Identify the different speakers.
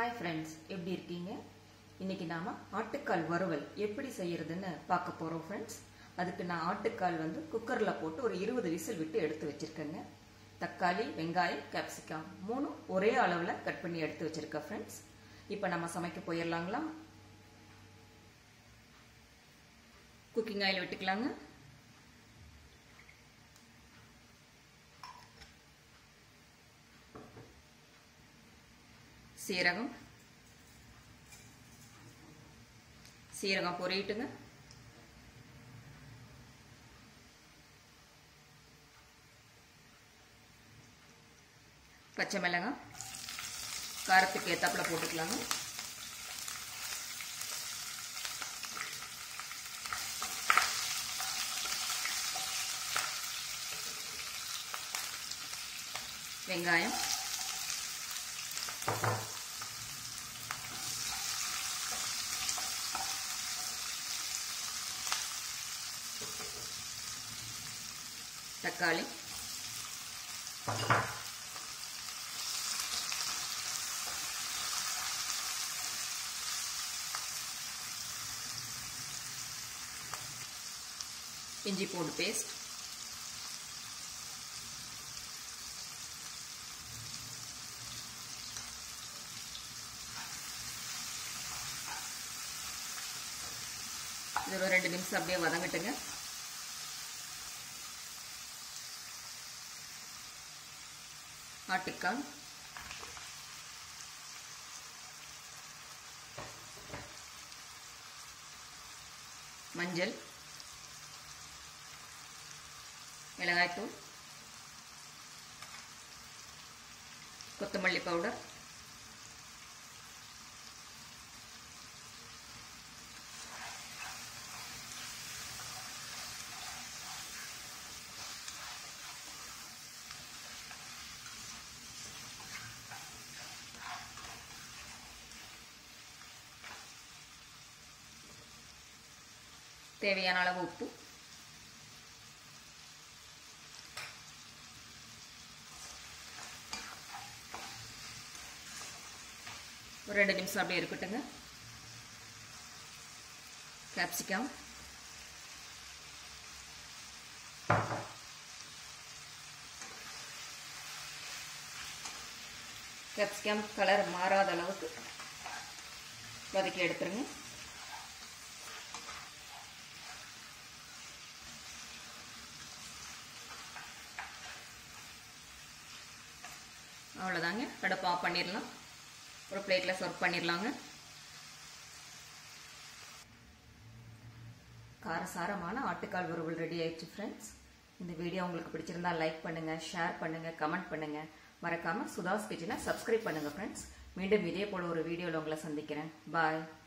Speaker 1: hi friends எப்படி இருக்கீங்க இன்னைக்கு நாம ஆட்டுக்கால் வறுவல் எப்படி செய்யறதுன்னு பார்க்க போறோம் ஃப்ரெண்ட்ஸ் அதுக்கு நான் ஆட்டுக்கால் வந்து குக்கரில் போட்டு ஒரு இருபது விசில் விட்டு எடுத்து வச்சிருக்கேங்க தக்காளி வெங்காயம் கேப்சிகம் மூணும் ஒரே அளவில் கட் பண்ணி எடுத்து வச்சிருக்கேன் ஃப்ரெண்ட்ஸ் இப்போ நம்ம சமைக்க போயிடலாங்களா குக்கிங் ஆயில் விட்டுக்கலாங்க சீரகம் சீரகம் பொரியிட்டுங்க பச்சை மிளகாய் காரத்துக்கு ஏத்தாப்புல போட்டுக்கலாங்க வெங்காயம் தக்காளி இஞ்சி பூண்டு பேஸ்ட் இது ஒரு ரெண்டு நிமிஷம் அப்படியே வதங்கட்டுங்க ஆட்டுக்கால் மஞ்சள் மிளகாய்த்தூள் கொத்தமல்லி பவுடர் தேவையான அளவு உப்பு ஒரு ரெண்டு நிமிஷம் அப்படியே இருக்கட்டுங்க கேப்சிகம் கேப்சிகம் கலர் மாறாத அளவுக்கு வதக்கி எடுத்துருங்க அவ்வளோதாங்க அடுப்பு ஆஃப் பண்ணிடலாம் ஒரு பிளேட்டில் சர்வ் பண்ணிடலாங்க காரசாரமான ஆட்டுக்கால் வறுவல் ரெடி ஆயிடுச்சு ஃப்ரெண்ட்ஸ் இந்த வீடியோ உங்களுக்கு பிடிச்சிருந்தா லைக் பண்ணுங்க ஷேர் பண்ணுங்க கமெண்ட் பண்ணுங்க மறக்காம சுதாஸ் கிச்சனை சப்ஸ்கிரைப் பண்ணுங்க ஃப்ரெண்ட்ஸ் மீண்டும் இதே போல ஒரு வீடியோவில் உங்களை சந்திக்கிறேன் பாய்